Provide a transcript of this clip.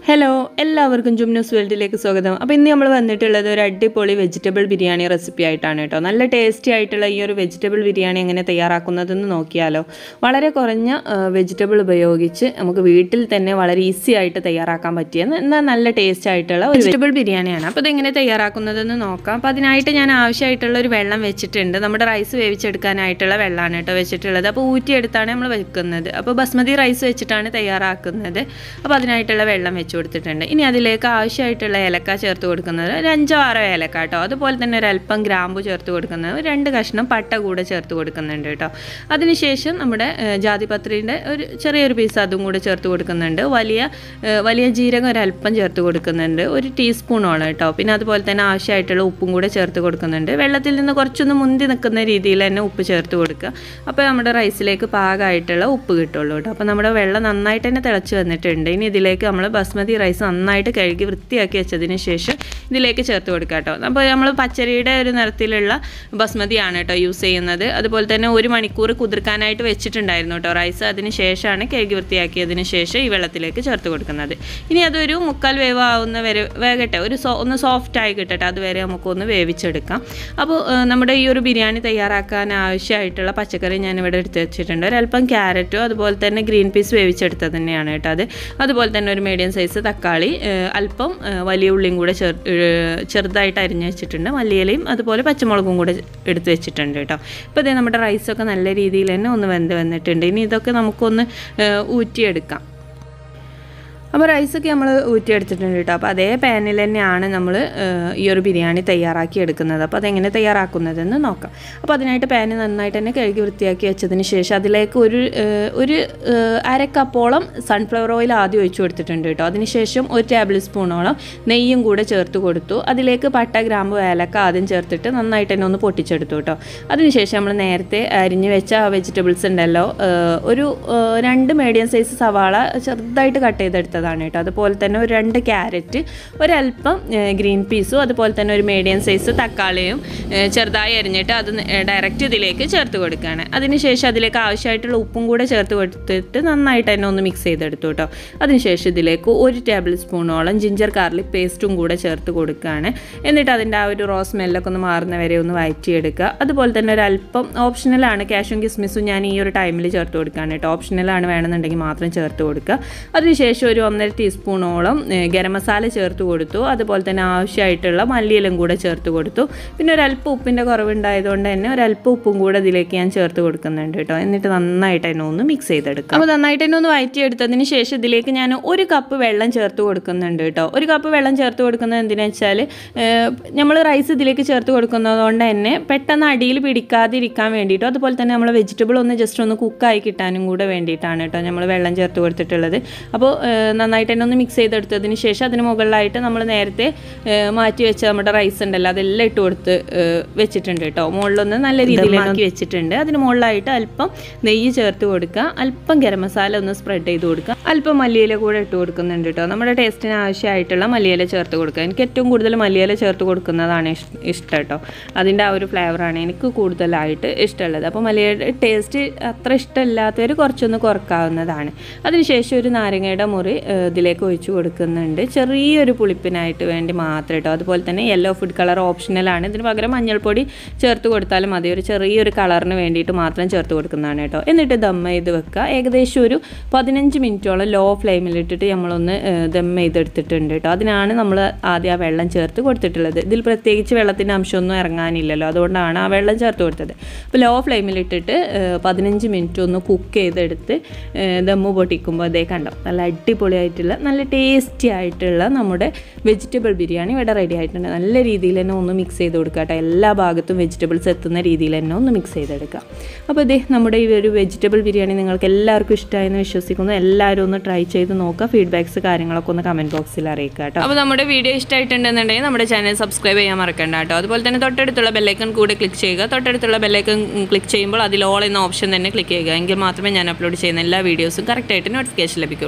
hello എല്ലാവർക്കും ജുംനൂസ് വേൾഡിലേക്ക് സ്വാഗതം അപ്പോൾ ഇന്ന് നമ്മൾ വന്നിട്ടുള്ളത് ഒരു അടിപൊളി വെജിറ്റബിൾ ബിരിയാണി റെസിപ്പി ആയിട്ടാണ് കേട്ടോ നല്ല ടേസ്റ്റി ആയിട്ടുള്ള ഈ ഒരു വെജിറ്റബിൾ ബിരിയാണി എങ്ങനെ തയ്യാറാക്കുന്നതെന്ന് നോക്കിയാലോ വളരെ കുറഞ്ഞ വെജിറ്റബിൾ ഉപയോഗിച്ച് നമുക്ക് വീട്ടിൽ തന്നെ വളരെ ഈസി ആയിട്ട് തയ്യാറാക്കാൻ പറ്റിയ എന്നാൽ നല്ല ടേസ്റ്റ് ആയിട്ടുള്ള ഒരു വെജിറ്റബിൾ ബിരിയാണിയാണ് അപ്പോൾ ഇതെങ്ങനെ തയ്യാറാക്കുന്നതെന്ന് നോക്കാം അപ്പോൾ അതിനായിട്ട് ഞാൻ ആവശ്യമായിട്ടുള്ള ഒരു വെള്ളം വെച്ചിട്ടുണ്ട് നമ്മുടെ റൈസ് വേവിച്ചെടുക്കാനായിട്ടുള്ള വെള്ളമാണ് കേട്ടോ വെച്ചിട്ടുള്ളത് അപ്പോൾ ഊറ്റിയെടുത്താണ് നമ്മൾ വെക്കുന്നത് അപ്പോൾ ബസ്മതി റൈസ് വെച്ചിട്ടാണ് തയ്യാറാക്കുന്നത് അപ്പോൾ അതിനായിട്ടുള്ള വെള്ളം വെച്ച് കൊടുത്തിട്ടുണ്ട് ഇനി അതിലേക്ക് ആവശ്യമായിട്ടുള്ള ഏലക്ക ചേർത്ത് കൊടുക്കുന്നത് ഒരു അഞ്ചോ ആറോ ഏലക്ക കേട്ടോ അതുപോലെ തന്നെ ഒരു അല്പം ഗ്രാമ്പു ചേർത്ത് കൊടുക്കുന്നത് ഒരു രണ്ട് കഷ്ണം പട്ട കൂടെ ചേർത്ത് കൊടുക്കുന്നുണ്ട് കേട്ടോ അതിനുശേഷം നമ്മുടെ ഏഹ്, ജാതിപത്രിൻ്റെ ഒരു ചെറിയൊരു പീസ് അതും കൂടെ ചേർത്ത് കൊടുക്കുന്നുണ്ട് വലിയ ഏഹ്, വലിയ ജീരകം ഒരു അല്പം ചേർത്ത് കൊടുക്കുന്നുണ്ട് ഒരു ടീസ്പൂണോളം കേട്ടോ പിന്നെ അതുപോലെ തന്നെ ആവശ്യമായിട്ടുള്ള ഉപ്പും കൂടെ ചേർത്ത് കൊടുക്കുന്നുണ്ട് വെള്ളത്തിൽ നിന്ന് കുറച്ചൊന്ന് മുന്തി നിൽക്കുന്ന രീതിയിൽ തന്നെ ഉപ്പ് ചേർത്ത് കൊടുക്കുക അപ്പോൾ നമ്മുടെ റൈസിലേക്ക് പാകമായിട്ടുള്ള ഉപ്പ് കിട്ടുള്ളൂ കേട്ടോ അപ്പോൾ നമ്മുടെ വെള്ളം നന്നായിട്ട് തന്നെ തിളച്ച് വന്നിട്ടുണ്ട് ഇനി ഇതിലേക്ക് നമ്മൾ ബസ്മതി റൈസ് നന്നായിട്ട് കഴുകി വൃത്തിയാക്കി വെച്ചതിന് ശേഷം ഇതിലേക്ക് ചേർത്ത് കൊടുക്കുക കേട്ടോ അപ്പോൾ നമ്മൾ പച്ചരിയുടെ ഒരു നിറത്തിലുള്ള ബസ്മതിയാണ് കേട്ടോ യൂസ് ചെയ്യുന്നത് അതുപോലെ തന്നെ ഒരു മണിക്കൂർ കുതിർക്കാനായിട്ട് വെച്ചിട്ടുണ്ടായിരുന്നു കേട്ടോ റൈസ് അതിന് ശേഷമാണ് കഴുകി വൃത്തിയാക്കിയതിന് ശേഷം ഈ വെള്ളത്തിലേക്ക് ചേർത്ത് കൊടുക്കുന്നത് ഇനി അതൊരു മുക്കാൽ വേവ് ആവുന്ന വരെ വേകട്ടെ ഒരു സോ ഒന്ന് സോഫ്റ്റ് ആയി കിട്ടട്ടെ അതുവരെ നമുക്കൊന്ന് വേവിച്ചെടുക്കാം അപ്പോൾ ഏഹ്, നമ്മുടെ ഈ ഒരു ബിരിയാണി തയ്യാറാക്കാൻ ആവശ്യമായിട്ടുള്ള പച്ചക്കറി ഞാനിവിടെ എടുത്ത് വെച്ചിട്ടുണ്ട് ഒരല്പം ക്യാരറ്റും അതുപോലെ തന്നെ ഗ്രീൻ പീസ് വേവിച്ചെടുത്തത് തന്നെയാണ് കേട്ടോ അത് അതുപോലെ തന്നെ ഒരു മീഡിയം സൈസ് തക്കാളി ഏഹ്, അല്പം ഏഹ്, വലിയ ഉള്ളിയും കൂടെ ചെറു ഏഹ്, ചെറുതായിട്ട് അരിഞ്ഞ് വെച്ചിട്ടുണ്ട് മല്ലിയിലയും അതുപോലെ പച്ചമുളകും കൂടെ എടുത്ത് വെച്ചിട്ടുണ്ട് കേട്ടോ ഇപ്പോൾ ഇതേ നമ്മുടെ റൈസൊക്കെ നല്ല രീതിയിൽ തന്നെ ഒന്ന് വെന്ത് വന്നിട്ടുണ്ട് ഇനി ഇതൊക്കെ നമുക്കൊന്ന് ഏഹ്, ഊറ്റിയെടുക്കാം അപ്പോൾ റൈസൊക്കെ നമ്മൾ ഊറ്റിയെടുത്തിട്ടുണ്ട് കേട്ടോ അപ്പോൾ അതേ പാനിൽ തന്നെയാണ് നമ്മൾ ഈ ഒരു ബിരിയാണി തയ്യാറാക്കി എടുക്കുന്നത് അപ്പോൾ അതെങ്ങനെ തയ്യാറാക്കുന്നതെന്ന് നോക്കാം അപ്പോൾ അതിനായിട്ട് പാന് നന്നായിട്ട് തന്നെ കഴുകി വൃത്തിയാക്കി വെച്ചതിന് ശേഷം അതിലേക്ക് ഒരു ഏഹ്, ഒരു ഏഹ്, അര കപ്പോളം സൺഫ്ലവർ ഓയിൽ ആദ്യം ഒഴിച്ചു കൊടുത്തിട്ടുണ്ട് കേട്ടോ അതിനുശേഷം ഒരു ടേബിൾ സ്പൂണോളം നെയ്യും കൂടെ ചേർത്ത് കൊടുത്തു അതിലേക്ക് പട്ട ഗ്രാമ്പു ഏലക്ക ആദ്യം ചേർത്തിട്ട് നന്നായിട്ട് തന്നെ ഒന്ന് പൊട്ടിച്ചെടുത്തു കേട്ടോ അതിനുശേഷം നമ്മൾ നേരത്തെ അരിഞ്ഞ് വെച്ച വെജിറ്റബിൾസ് ഉണ്ടല്ലോ ഏഹ്, ഒരു ഏഹ്, രണ്ട് മീഡിയം സൈസ് സവാള ചെറുതായിട്ട് കട്ട് ചെയ്തെടുത്തതാണ് കേട്ടോ അതുപോലെ തന്നെ ഒരു രണ്ട് ക്യാരറ്റ് ഒരല്പം ഏഹ്, ഗ്രീൻ പീസും അതുപോലെ തന്നെ ഒരു മീഡിയം സൈസ് തക്കാളിയും ഏഹ്, ചെറുതായി അരിഞ്ഞിട്ട് അത് ഡയറക്റ്റ് ഇതിലേക്ക് ചേർത്ത് കൊടുക്കുകയാണ് അതിനുശേഷം അതിലേക്ക് ആവശ്യമായിട്ടുള്ള ഉപ്പും കൂടെ ചേർത്ത് കൊടുത്തിട്ട് നന്നായിട്ട് തന്നെ ഒന്ന് മിക്സ് ചെയ്തെടുത്തു കേട്ടോ അതിനുശേഷം ഇതിലേക്ക് ഒരു ടേബിൾ സ്പൂണോളം ജിഞ്ചർ ഗാർലിക് പേസ്റ്റും കൂടെ ചേർത്ത് കൊടുക്കുകയാണ് എന്നിട്ട് അതിൻ്റെ ആ ഒരു റോ സ്മെല്ലൊക്കെ ഒന്ന് മാറുന്ന വരെ ഒന്ന് വഴറ്റിയെടുക്കുക അതുപോലെ തന്നെ ഒരു അല്പം ഓപ്ഷണലാണ് കാഷ്യും കിസ്മിസും ഞാൻ ഈ ഒരു ടൈമിൽ ചേർത്ത് കൊടുക്കുകയാണ് കേട്ടോ ഓപ്ഷണലാണ് വേണമെന്നുണ്ടെങ്കിൽ മാത്രം ചേർത്ത് കൊടുക്കുക അതിനുശേഷം ഒരു ഒന്നര ടീസ്പൂണോളം ഏഹ്, ഗരം മസാല ചേർത്ത് കൊടുത്തു അതുപോലെ തന്നെ ആവശ്യമായിട്ടുള്ള മല്ലിയിലും കൂടെ ചേർത്ത് കൊടുത്തു പിന്നെ ഒരു അല്പം ഉപ്പിൻ്റെ കുറവുണ്ടായതുകൊണ്ട് തന്നെ ഒരു അല്പം ഉപ്പും കൂടെ ഇതിലേക്ക് ഞാൻ ചേർത്ത് കൊടുക്കുന്നുണ്ട് കേട്ടോ എന്നിട്ട് നന്നായിട്ട് തന്നെ ഒന്ന് മിക്സ് ചെയ്തെടുക്കാം അപ്പോൾ നന്നായിട്ട് തന്നെ ഒന്ന് വഴറ്റിയെടുത്തതിന് ശേഷം ഇതിലേക്ക് ഞാൻ ഒരു കപ്പ് വെള്ളം ചേർത്ത് കൊടുക്കുന്നുണ്ട് കേട്ടോ ഒരു കപ്പ് വെള്ളം ചേർത്ത് കൊടുക്കുന്നത് എന്തിനാ വെച്ചാൽ നമ്മൾ റൈസ് ഇതിലേക്ക് ചേർത്ത് കൊടുക്കുന്നതുകൊണ്ട് തന്നെ പെട്ടെന്ന് അടിയിൽ പിടിക്കാതിരിക്കാൻ വേണ്ടിയിട്ടും അതുപോലെ തന്നെ നമ്മൾ വെജിറ്റബിൾ ഒന്ന് ജസ്റ്റ് ഒന്ന് കുക്കായി കിട്ടാനും കൂടെ വേണ്ടിയിട്ടാണ് കേട്ടോ നമ്മൾ വെള്ളം ചേർത്ത് കൊടുത്തിട്ടുള്ളത് അപ്പോൾ ഏഹ്, നന്നായിട്ട് തന്നെ ഒന്ന് മിക്സ് ചെയ്തെടുത്തതിന് ശേഷം അതിന് മുകളിലായിട്ട് നമ്മൾ നേരത്തെ ഏഹ്, മാറ്റി വെച്ച നമ്മുടെ റൈസ് ഉണ്ടല്ലോ അതെല്ലാം ഇട്ട് കൊടുത്ത് ഏഹ്, വെച്ചിട്ടുണ്ട് കേട്ടോ മുകളിലൊന്ന് നല്ല രീതിയിൽ ആക്കി വെച്ചിട്ടുണ്ട് അതിന് മുകളിലായിട്ട് അല്പം നെയ്യ് ചേർത്ത് കൊടുക്കുക അല്പം ഗരം മസാല ഒന്ന് സ്പ്രെഡ് ചെയ്ത് കൊടുക്കുക അല്പം മല്ലിയില കൂടെ ഇട്ട് കൊടുക്കുന്നുണ്ട് കേട്ടോ നമ്മുടെ ടേസ്റ്റിന് ആവശ്യമായിട്ടുള്ള മല്ലിയില ചേർത്ത് കൊടുക്കുക എനിക്ക് ഏറ്റവും കൂടുതൽ മല്ലിയില ചേർത്ത് കൊടുക്കുന്നതാണ് ഇഷ്- ഇഷ്ടം കേട്ടോ അതിൻ്റെ ആ ഒരു ഫ്ലേവറാണ് എനിക്ക് കൂടുതലായിട്ട് ഇഷ്ടമുള്ളത് അപ്പോൾ മല്ലിയുടെ ടേസ്റ്റ് അത്ര ഇഷ്ടമില്ലാത്തവർ കുറച്ചൊന്ന് കുറക്കാവുന്നതാണ് അതിനുശേഷം ഒരു നാരങ്ങയുടെ മുറി ഏഹ്, ഇതിലേക്ക് ഒഴിച്ചു കൊടുക്കുന്നുണ്ട് ചെറിയൊരു പുളിപ്പിനായിട്ട് വേണ്ടി മാത്രം കേട്ടോ അതുപോലെ തന്നെ യെല്ലോ ഫുഡ് കളർ ഓപ്ഷണലാണ് ഇതിന് പകരം മഞ്ഞൾപ്പൊടി ചേർത്ത് കൊടുത്താലും മതി ഒരു ചെറിയൊരു കളറിന് വേണ്ടിയിട്ട് മാത്രം ചേർത്ത് കൊടുക്കുന്നതാണ് കേട്ടോ എന്നിട്ട് ദം ചെയ്ത് വെക്കുക ഏകദേശം ഒരു പതിനഞ്ച് മിനിറ്റോളം ലോ ഫ്ലെയിമിലിട്ടിട്ട് നമ്മളൊന്ന് ഏഹ്, ദം ചെയ്തെടുത്തിട്ടുണ്ട് കേട്ടോ അതിനാണ് നമ്മൾ ആദ്യം ആ വെള്ളം ചേർത്ത് കൊടുത്തിട്ടുള്ളത് ഇതിൽ പ്രത്യേകിച്ച് വെള്ളത്തിൻ്റെ അംശമൊന്നും ഇറങ്ങാനില്ലല്ലോ അതുകൊണ്ടാണ് ആ വെള്ളം ചേർത്ത് കൊടുത്തത് അപ്പോൾ ലോ ഫ്ലെയിമിലിട്ടിട്ട് ഏഹ്, പതിനഞ്ച് മിനിറ്റ് ഒന്ന് കുക്ക് ചെയ്തെടുത്ത് ഏഹ്, ദമ്മ് പൊട്ടിക്കുമ്പോൾ അതേ കണ്ടോ നല്ല അടിപൊളിയായിട്ടുള്ള നല്ല ടേസ്റ്റി ആയിട്ടുള്ള നമ്മുടെ വെജിറ്റബിൾ ബിരിയാണി ഇവിടെ റെഡി ആയിട്ടുണ്ട് നല്ല രീതിയിൽ തന്നെ ഒന്ന് മിക്സ് ചെയ്ത് കൊടുക്കുക കേട്ടോ എല്ലാ ഭാഗത്തും വെജിറ്റബിൾസ് എത്തുന്ന രീതിയിൽ തന്നെ ഒന്ന് മിക്സ് ചെയ്തെടുക്കുക അപ്പോൾ ഇതേ നമ്മുടെ ഈ ഒരു വെജിറ്റബിൾ ബിരിയാണി നിങ്ങൾക്ക് എല്ലാവർക്കും ഇഷ്ടമായെന്ന് വിശ്വസിക്കുന്നു എല്ലാവരും ഒന്ന് ട്രൈ ചെയ്ത് നോക്കുക ഫീഡ്ബാക്സ് കാര്യങ്ങളൊക്കെ ഒന്ന് കമൻറ്റ് ബോക്സിൽ അറിയിക്കുക കേട്ടോ അപ്പോൾ നമ്മുടെ വീഡിയോ ഇഷ്ടമായിട്ടുണ്ടെന്നുണ്ടെങ്കിൽ നമ്മുടെ ചാനൽ സബ്സ്ക്രൈബ് ചെയ്യാൻ മറക്കണ്ട കേട്ടോ അതുപോലെ തന്നെ തൊട്ടടുത്തുള്ള ബെല്ലൈക്കൺ കൂടെ ക്ലിക്ക് ചെയ്യുക തൊട്ടടുത്തുള്ള ബെല്ലൈക്കൺ ക്ലിക്ക് ചെയ്യുമ്പോൾ അതിൽ ഓൾ എന്ന ഓപ്ഷൻ തന്നെ ക്ലിക്ക് ചെയ്യുക എങ്കിൽ മാത്രമേ ഞാൻ അപ്ലോഡ് ചെയ്യുന്ന എല്ലാ വീഡിയോസും കറക്റ്റായിട്ട് നോട്ടിഫിക്കേഷൻ ലഭിക്കൂ